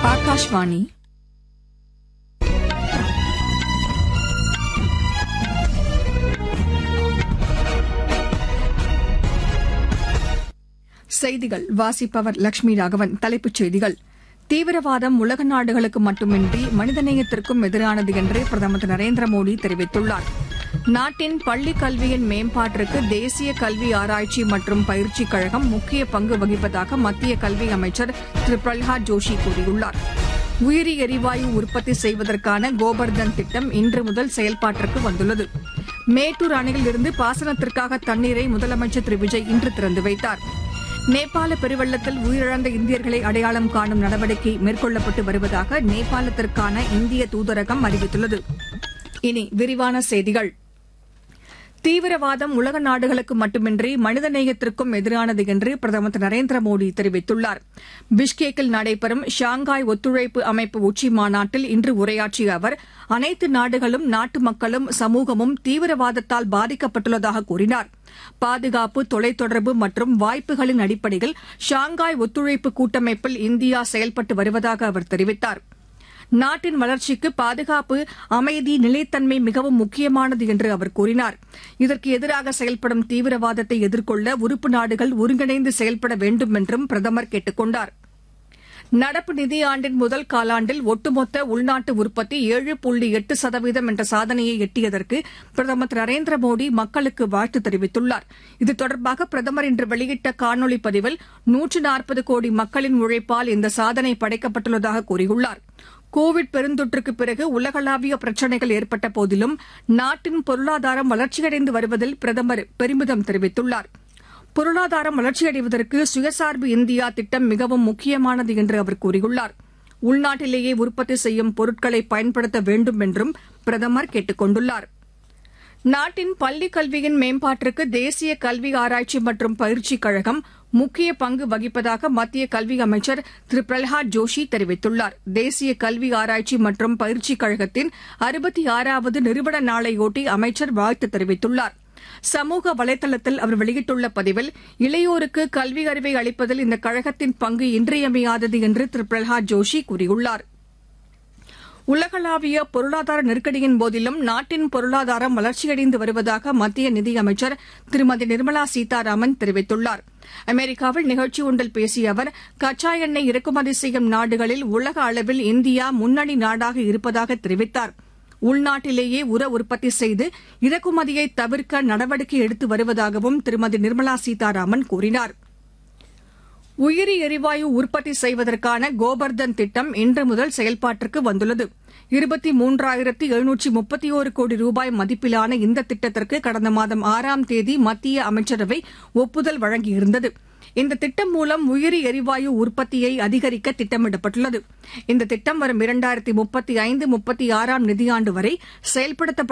ஆகாஷ்வாணி செய்திகள் வாசிப்பவர் லட்சுமி ராகவன் தலைப்புச் செய்திகள் தீவிரவாதம் உலக நாடுகளுக்கு மட்டுமின்றி மனிதநேயத்திற்கும் எதிரானது என்று பிரதமர் திரு நரேந்திர மோடி தெரிவித்துள்ளார் நாட்டின் பள்ளிக் கல்வியின் மேம்பாட்டிற்கு தேசிய கல்வி ஆராய்ச்சி மற்றும் பயிற்சிக் கழகம் முக்கிய பங்கு வகிப்பதாக மத்திய கல்வி அமைச்சர் திரு பிரல்ஹாத் ஜோஷி கூறியுள்ளார் உயிரி எரிவாயு உற்பத்தி செய்வதற்கான கோபர்தன் திட்டம் இன்று முதல் செயல்பாட்டிற்கு வந்துள்ளது மேட்டூர் அணையில் இருந்து பாசனத்திற்காக தண்ணீரை முதலமைச்சர் திரு விஜய் இன்று திறந்து வைத்தார் நேபாள பெருவெள்ளத்தில் உயிரிழந்த இந்தியர்களை அடையாளம் காணும் நடவடிக்கை மேற்கொள்ளப்பட்டு வருவதாக நேபாளத்திற்கான இந்திய தூதரகம் அறிவித்துள்ளது இனி விரிவான செய்திகள் தீவிரவாதம் உலக நாடுகளுக்கு மட்டுமின்றி மனிதநேயத்திற்கும் எதிரானது என்று பிரதமர் திரு நரேந்திர மோடி தெரிவித்துள்ளார் பிஷ்கேக்கில் நடைபெறும் ஷாங்காய் ஒத்துழைப்பு அமைப்பு உச்சி மாநாட்டில் இன்று உரையாற்றிய அவர் அனைத்து நாடுகளும் நாட்டு மக்களும் சமூகமும் தீவிரவாதத்தால் பாதிக்கப்பட்டுள்ளதாக கூறினார் பாதுகாப்பு தொலைத்தொடர்பு மற்றும் வாய்ப்புகளின் அடிப்படையில் ஷாங்காய் ஒத்துழைப்பு கூட்டமைப்பில் இந்தியா செயல்பட்டு வருவதாக அவர் தெரிவித்தார் நாட்டின் வளர்ச்சிக்கு பாதுகாப்பு அமைதி நிலைத்தன்மை மிகவும் முக்கியமானது என்று அவர் கூறினார் இதற்கு எதிராக செயல்படும் தீவிரவாதத்தை எதிர்கொள்ள உறுப்பு நாடுகள் ஒருங்கிணைந்து செயல்பட வேண்டும் என்றும் பிரதமர் கேட்டுக் கொண்டார் நடப்பு நிதியாண்டின் முதல் காலாண்டில் ஒட்டுமொத்த உள்நாட்டு உற்பத்தி ஏழு புள்ளி எட்டு சதவீதம் என்ற சாதனையை எட்டியதற்கு பிரதமர் திரு நரேந்திர மோடி மக்களுக்கு வாழ்த்து தெரிவித்துள்ளார் இது தொடர்பாக பிரதமர் இன்று வெளியிட்ட காணொலி பதிவில் நூற்று நாற்பது கோடி மக்களின் உழைப்பால் இந்த சாதனை படைக்கப்பட்டுள்ளதாக கூறியுள்ளார் கோவிட் பெருந்தொற்றுக்கு பிறகு உலகளாவிய பிரச்சினைகள் ஏற்பட்ட போதிலும் நாட்டின் பொருளாதாரம் வளர்ச்சியடைந்து வருவதில் பிரதமர் பெருமிதம் தெரிவித்துள்ளார் பொருளாதாரம் வளர்ச்சியடைவதற்கு சுயசார்பு இந்தியா திட்டம் மிகவும் முக்கியமானது என்று அவர் கூறியுள்ளார் உள்நாட்டிலேயே உற்பத்தி செய்யும் பொருட்களை பயன்படுத்த வேண்டும் என்றும் பிரதமர் கேட்டுக் கொண்டுள்ளார் நாட்டின் பள்ளிக் கல்வியின் மேம்பாட்டிற்கு தேசிய கல்வி ஆராய்ச்சி மற்றும் பயிற்சிக் கழகம் முக்கிய பங்கு வகிப்பதாக மத்திய கல்வி அமைச்சர் திரு பிரல்ஹாத் ஜோஷி தெரிவித்துள்ளார் தேசிய கல்வி ஆராய்ச்சி மற்றும் பயிற்சிக் கழகத்தின் அறுபத்தி ஆறாவது நிறுவன நாளையொட்டி அமைச்சர் வாழ்த்து தெரிவித்துள்ளார் சமூக வலைதளத்தில் அவர் வெளியிட்டுள்ள பதிவில் இளையோருக்கு கல்வி அறிவை அளிப்பதில் இந்த கழகத்தின் பங்கு இன்றியமையாதது என்று திரு பிரல்ஹாத் ஜோஷி கூறியுள்ளார் உலகளாவிய பொருளாதார நெருக்கடியின் போதிலும் நாட்டின் பொருளாதாரம் வளர்ச்சியடைந்து வருவதாக மத்திய நிதியமைச்சர் திருமதி நிர்மலா சீதாராமன் தெரிவித்துள்ளார் அமெரிக்காவில் நிகழ்ச்சி ஒன்றில் பேசிய அவர் கச்சா எண்ணெய் இறக்குமதி செய்யும் நாடுகளில் உலக அளவில் இந்தியா முன்னணி நாடாக இருப்பதாக தெரிவித்தார் உள்நாட்டிலேயே உர உற்பத்தி செய்து இறக்குமதியை தவிர்க்க நடவடிக்கை எடுத்து வருவதாகவும் திருமதி நிர்மலா சீதாராமன் கூறினார் உயிரி எரிவாயு உற்பத்தி செய்வதற்கான கோபர்தன் திட்டம் இன்று முதல் செயல்பாட்டிற்கு வந்துள்ளது இருபத்தி மூன்றாயிரத்து எழுநூற்றி முப்பத்தி ஒரு கோடி ரூபாய் மதிப்பிலான இந்த திட்டத்திற்கு கடந்த மாதம் ஆறாம் தேதி மத்திய அமைச்சரவை ஒப்புதல் வழங்கியிருந்தது இந்த திட்டம் மூலம் உயிரி எரிவாயு உற்பத்தியை அதிகரிக்க திட்டமிடப்பட்டுள்ளது இந்த திட்டம் வரும் இரண்டாயிரத்தி முப்பத்தி ஐந்து முப்பத்தி ஆறாம் நிதியாண்டு வரை செயல்படுத்தப்பட